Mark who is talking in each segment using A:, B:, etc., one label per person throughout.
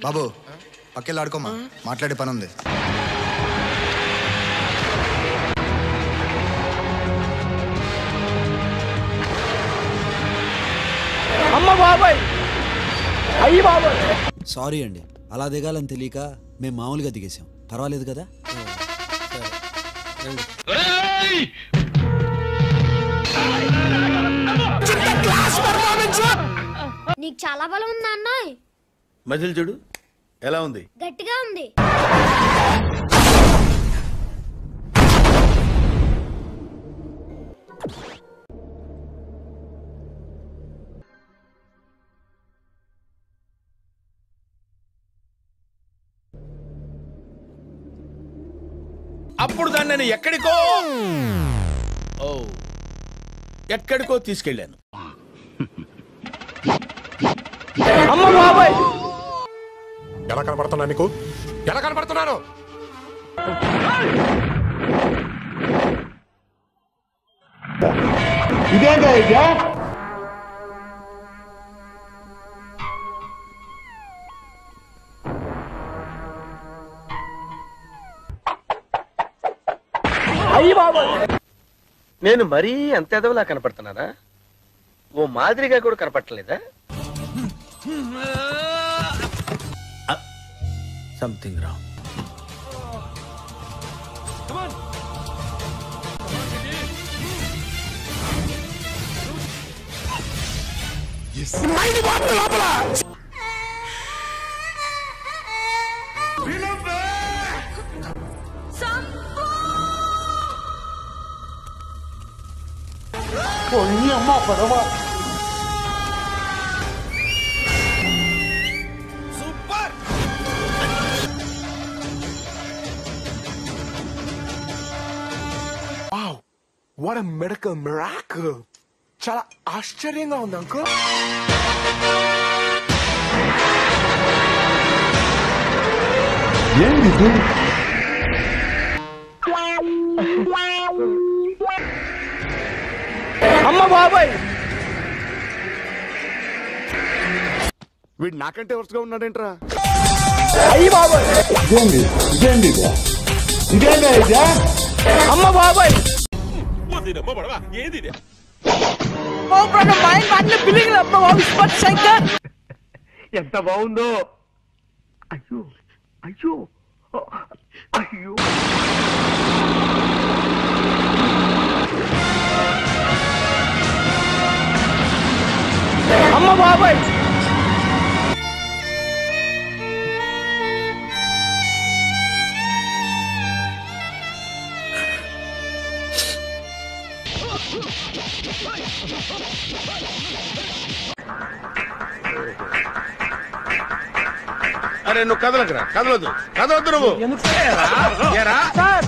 A: బాబు పక్కెళ్ళి ఆడుకోమా మాట్లాడే పని ఉంది
B: అమ్మ బాబాయ్ అయ్యి బాబాయ్
C: సారీ అండి అలా దిగాలని తెలియక మేము మామూలుగా దిగేసాం పర్వాలేదు కదా
D: నీకు చాలా బలం ఉందా అన్నాయ్
E: మజిల్ చూడు ఎలా ఉంది
D: గట్టిగా ఉంది
E: అప్పుడు దాన్ని నేను ఎక్కడికో ఓ ఎక్కడికో తీసుకెళ్ళాను
B: అమ్మ బాబాయ్
F: ఎలా కనపడుతున్నా నీకు ఎలా కనపడుతున్నాను
B: అయ్యి బాబాయ్
G: నేను మరీ అంత ఎదవలా కనపడుతున్నానా ఓ మాదిరిగా కూడా కనపడలేదా
E: something wrong
F: wow what medical miracle చాలా ఆశ్చర్యంగా ఉంది అంకుల్
B: అమ్మ బాబాయ్
F: వీడు నాకంటే వరుసగా ఉన్నాడేంట్రా
B: అయ్యి బాబాయ్ అమ్మ బాబాయ్ ఓ బ్రదర్ మైండ్ అన్ని బిల్లింగ్ అమ్మ బాబు స్పట్ శంకర్
G: ఎంత బాగుందో అయ్యో అయ్యో అయ్యో
B: అమ్మ బాబాయ్
E: అరే నువ్వు కదలకురా కదలొద్దు కదలొద్దు నువ్వు ఏరా?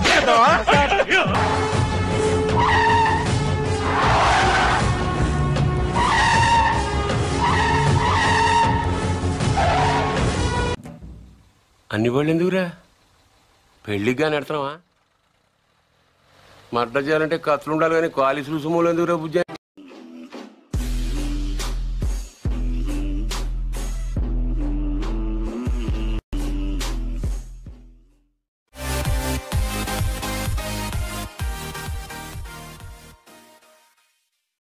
H: అన్ని వాళ్ళు ఎందుకురా పెళ్ళిగా నెడతావా మర్డర్ చేయాలంటే కత్తులు ఉండాలి కానీ కాలి సులుసుమూలు ఎందుకురా బుజ్జ